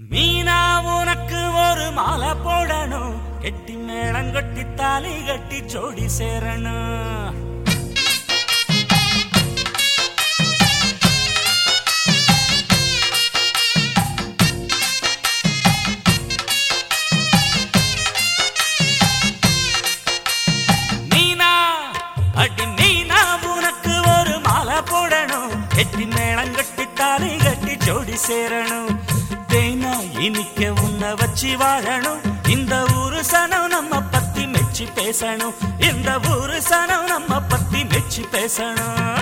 மீனா உனக்கு ஒரு மாலை போடணும் கெட்டி மேளம் கட்டி தாலி கட்டி ஜோடி சேரணும் மீனா அடி மீனா உனக்கு ஒரு மாலை போடணும் கெட்டி மேளம் கட்டி தாலி கட்டி ஜோடி சேரணும் தேனா இனிக்க உன்னை வச்சு வாழணும் இந்த ஊரு சனம் நம்ம பத்தி மெச்சி பேசணும் இந்த ஊரு சனம் நம்ம பத்தி மெச்சி பேசணும்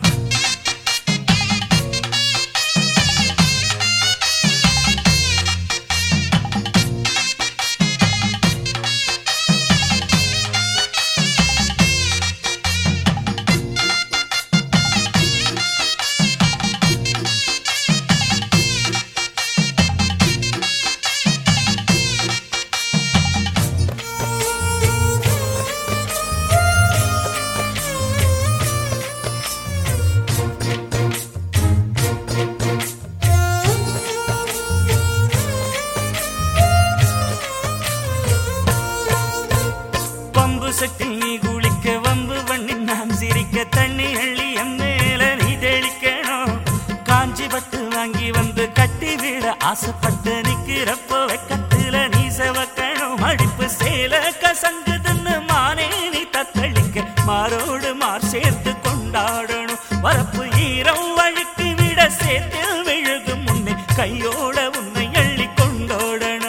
பம்பு சட்டில் நீ குளிக்க வம்பு பண்ணி நான் சிரிக்க தண்ணி அள்ளி என் மேல நீ தெளிக்கணும் காஞ்சி பட்டு வாங்கி வந்து கட்டி விட ஆசைப்பட்டு நிக்கிறப்போ வெக்கத்துல நீ செவக்கணும் அடிப்பு சேல கசங்குதுன்னு மானே நீ தத்தளிக்க மாரோடு மார் சேர்த்து கொண்டாடணும் வரப்பு ஈரம் வழுக்கி விட சேர்த்தில் விழுகும் முன்னே கையோட உன்னை அள்ளி கொண்டோடணும்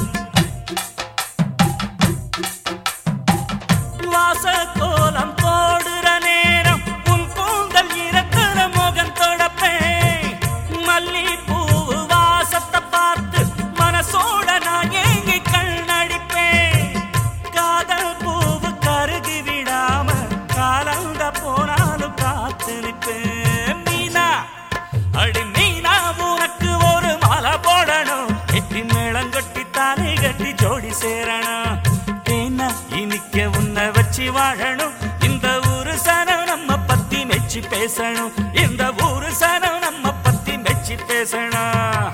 வாச கோலம் போடுற நேரம் உன் கூந்தல் இறக்குற முகம் தொடப்பேன் மல்லி பூ வாசத்தை பார்த்து மனசோட நான் ஏங்கி கண்ணடிப்பேன் காதல் பூவு கருகி விடாம காலந்த போனாலும் காத்து நிற்பேன் மீனா அடி மீனா உனக்கு ஒரு மாலை போடணும் கெட்டி மேளம் கட்டி தாலி கட்டி ஜோடி சேரணும் தேனா இனிக்க உன்னை வச்சு வாழணும் இந்த ஊரு சனம் நம்ம பத்தி மெச்சி பேசணும் இந்த ஊரு சனம் நம்ம பத்தி மெச்சி பேசணும்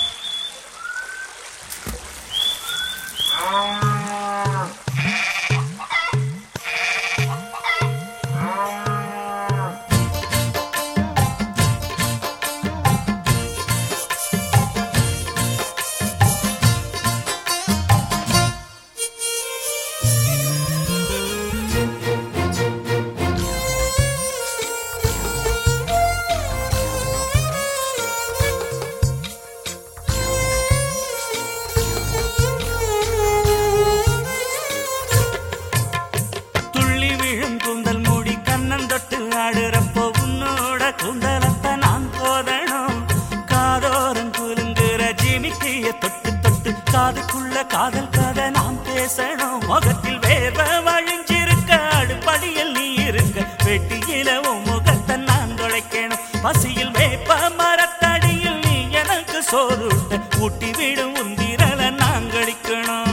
துள்ளி விழும் கூந்தல் மூடி கண்ணன் தொட்டு ஆடுறப்போ உன்னோட கூந்தலத்தை நான் போதணும் காதோரம் குலுங்குற ஜிமிக்கிய தொட்டு தொட்டு காதுக்குள்ள காதல் கதை நான் பேசணும் முகத்தில் வேர்வ வழிஞ்சிருக்க அடுப்படியில் நீ இருக்க வெட்டியில உன் முகத்தை நான் தொலைக்கணும் பசியில் வேப்ப மரத்தடியில் நீ எனக்கு சோறுட்ட ஊட்டி விடும் உந்திரல நான் கழிக்கணும்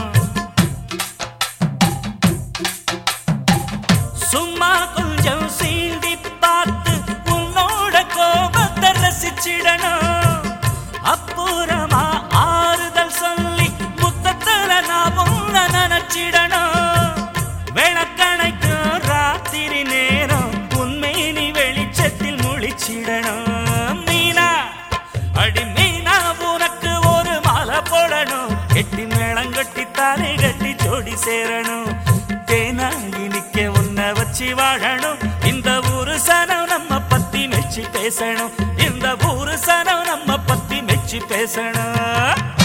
சும்மா கொஞ்சம் சீண்டி பார்த்து உன்னோட கோபத்தை ரசிச்சிடணும் அப்புறமா ஆறுதல் சொல்லி முத்தத்துல நான் உன்னை நினைச்சிடணும் விளக்கணைக்கும் ராத்திரி நேரம் உண்மை நீ வெளிச்சத்தில் முழிச்சிடணும் மீனா அடி மீனா உனக்கு ஒரு மாலை போடணும் கெட்டி மேளம் கட்டி தாலி கட்டி ஜோடி சேரணும் தேனா இனிக்க உன்னை வச்சு வாழணும் இந்த ஊரு சனம் நம்ம பத்தி மெச்சி பேசணும் இந்த ஊரு சனம் நம்ம பத்தி மெச்சி பேசணும்